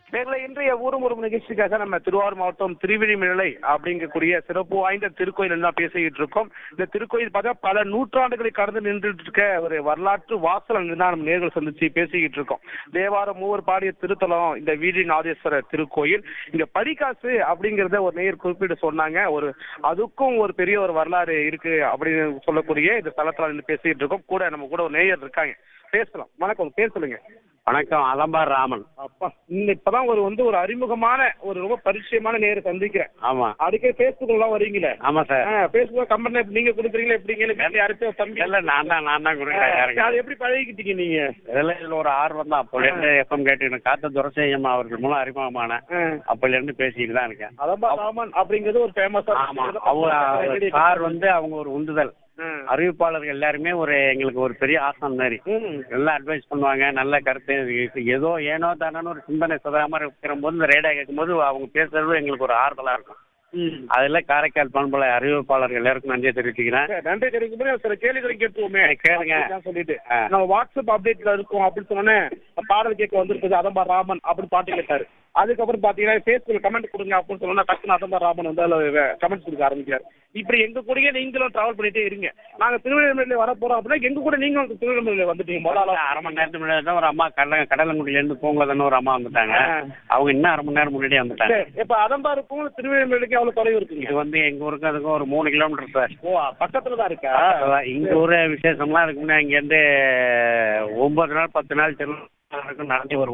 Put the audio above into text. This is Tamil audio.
நேர்களை இன்றைய ஊரும் ஒரு நிகழ்ச்சிக்காக நம்ம திருவாரூர் மாவட்டம் திருவிழிமிழலை அப்படிங்கக்கூடிய சிறப்பு வாய்ந்த திருக்கோயில் தான் பேசிக்கிட்டு இருக்கோம் இந்த திருக்கோயில் பார்த்தா பல நூற்றாண்டுகளை கடந்து நின்றுட்டு இருக்க ஒரு வரலாற்று வாசல் தான் நம்ம நேர்கள் சந்திச்சு பேசிக்கிட்டு இருக்கோம் தேவாரம் மூவர் பாடிய திருத்தலம் இந்த வீதி நாதேஸ்வரர் திருக்கோயில் இங்க படிக்காசு அப்படிங்கறத ஒரு நேயர் குறிப்பிட்டு சொன்னாங்க ஒரு அதுக்கும் ஒரு பெரிய ஒரு வரலாறு இருக்கு அப்படின்னு சொல்லக்கூடிய இந்த தளத்துல இருந்து பேசிக்கிட்டு இருக்கோம் கூட நம்ம கூட ஒரு நேயர் இருக்காங்க பேசலாம் வணக்கம் பேர் சொல்லுங்க வணக்கம் அலம்பார் ராமன் அப்பா இந்த இப்பதான் ஒரு வந்து ஒரு அறிமுகமான ஒரு ரொம்ப பரிச்சயமான நேர சந்திக்கிறேன் ஆமா அடிக்கடி பேஸ்புக் எல்லாம் வரீங்களே ஆமா சார் பேஸ்புக் கம்பெனி நீங்க கொடுக்குறீங்களா எப்படிங்கன்னு வீட்டுல யாருக்கும் ஒரு தம்பி இல்ல நான் தான் நான் தான் கொடுக்குறேன் யாருங்க அது எப்படி பழகிக்கிட்டீங்க நீங்க இதெல்லாம் இதுல ஒரு ஆர்வம் தான் அப்போல இருந்து எஃப்எம் கேட்டு காத்த துரசேயம் அவர்கள் மூலம் அறிமுகமான ஆ. அப்போல இருந்து பேசிட்டு தான் இருக்கேன் அதம்பா ராமன் அப்படிங்கிறது ஒரு ஃபேமஸா ஆமா அவங்க சார் வந்து அவங்க ஒரு உந்துதல் அறிவிப்பாளர்கள் எல்லாருமே ஒரு எங்களுக்கு ஒரு பெரிய ஆசனம் மாதிரி நல்லா அட்வைஸ் பண்ணுவாங்க நல்ல கருத்து இது ஏதோ ஏனோ தானோன்னு ஒரு சிந்தனை சதாம இருக்கிற போது இந்த ரேடியோ கேட்கும்போது அவங்க பேசுறது எங்களுக்கு ஒரு ஆறுதலா இருக்கும் அதுல காரைக்கால் பண்பலை அறிவிப்பாளர்கள் எல்லாருக்கும் நன்றியை தெரிவிச்சுக்கிறேன் நன்றி தெரிவிக்கும் சில கேள்விகளை கேட்டுவோமே கேளுங்க. அப்படிதான் சொல்லிட்டு ஆ. நம்ம வாட்ஸ்அப் அப்டேட்ல இருக்கோம் அப்படின்னு சொன்னோன்னே பாடல் கேட்க வந்திருக்குது அதம்பா ராமன் அப்படின்னு பாட்டு கேட்டாரு அதுக்கப்புறம் பாத்தீங்கன்னா பேஸ்புக் கமெண்ட் கொடுங்க அப்படின்னு சொன்னா டக்குனு அதம்பா ராமன் வந்து அதுல கமெண்ட்ஸ் கொடுக்க ஆரம்பிக்கிறார் இப்படி எங்க கூடயே நீங்களும் டிராவல் பண்ணிட்டே இருங்க நாங்க திருவண்ணாமலையில வர போறோம் அப்படின்னா எங்க கூட நீங்களும் திருவண்ணாமலையில வந்துட்டீங்க முதல்ல அரை மணி நேரத்துக்கு முன்னாடி தான் ஒரு அம்மா கடல கடலங்குடியில இருந்து பூங்கோதன்னு ஒரு அம்மா வந்துட்டாங்க அவங்க இன்னும் அரை மணி நேரம் முன்னாடியே வந்துட்டாங்க சரி இப்ப அதம்பாருக்கும் திருவண்ணாமலைக்கு எவ்வளவு தொலைவு இருக்குங்க இது வந்து எங்க ஊருக்கு அதுக்கும் ஒரு மூணு கிலோமீட்டர் சார் ஓ பக்கத்துல தான் இருக்கா அதான் இங்க ஊரு விசேஷம்லாம் இருக்குன்னா இங்க இருந்து ஒன்பது நாள் பத்து நாள் திருவிழா நடந்து வருவோம்